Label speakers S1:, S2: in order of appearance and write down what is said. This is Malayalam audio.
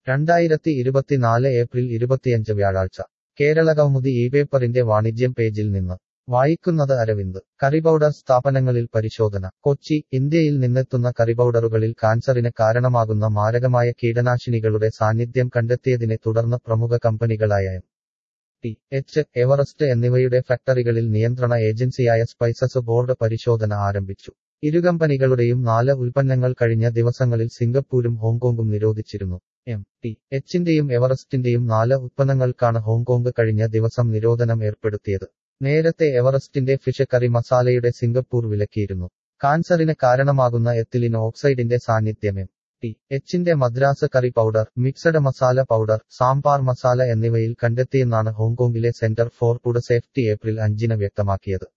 S1: രണ്ടായിരത്തി ഇരുപത്തിനാല് ഏപ്രിൽ ഇരുപത്തിയഞ്ച് വ്യാഴാഴ്ച കേരള കൗമുദി ഈ പേപ്പറിന്റെ വാണിജ്യം പേജിൽ നിന്ന് വായിക്കുന്നത് അരവിന്ദ് കറിപൗഡർ സ്ഥാപനങ്ങളിൽ പരിശോധന കൊച്ചി ഇന്ത്യയിൽ നിന്നെത്തുന്ന കറിപൗഡറുകളിൽ കാൻസറിന് കാരണമാകുന്ന മാരകമായ കീടനാശിനികളുടെ സാന്നിധ്യം കണ്ടെത്തിയതിനെ തുടർന്ന് പ്രമുഖ കമ്പനികളായ എം ടി എച്ച് എവറസ്റ്റ് എന്നിവയുടെ ഫാക്ടറികളിൽ നിയന്ത്രണ ഏജൻസിയായ സ്പൈസസ് ബോർഡ് പരിശോധന ആരംഭിച്ചു ഇരു കമ്പനികളുടെയും നാല് ഉൽപ്പന്നങ്ങൾ കഴിഞ്ഞ ദിവസങ്ങളിൽ സിംഗപ്പൂരും ഹോങ്കോങ്ങും നിരോധിച്ചിരുന്നു എം ടി എച്ചിന്റെയും എവറസ്റ്റിന്റെയും നാല് ഉത്പന്നങ്ങൾക്കാണ് ഹോങ്കോങ് കഴിഞ്ഞ ദിവസം നിരോധനം ഏർപ്പെടുത്തിയത് നേരത്തെ എവറസ്റ്റിന്റെ ഫിഷ് കറി മസാലയുടെ സിംഗപ്പൂർ വിലക്കിയിരുന്നു കാൻസറിന് കാരണമാകുന്ന എത്തിലിൻ ഓക്സൈഡിന്റെ സാന്നിധ്യം എം ടി എച്ചിന്റെ Madras curry powder mixed masala powder sambar masala എന്നിവയിൽ കണ്ടെത്തിയെന്നാണ് ഹോങ്കോങ്ങിലെ centre for food safety April അഞ്ചിന് വ്യക്തമാക്കിയത്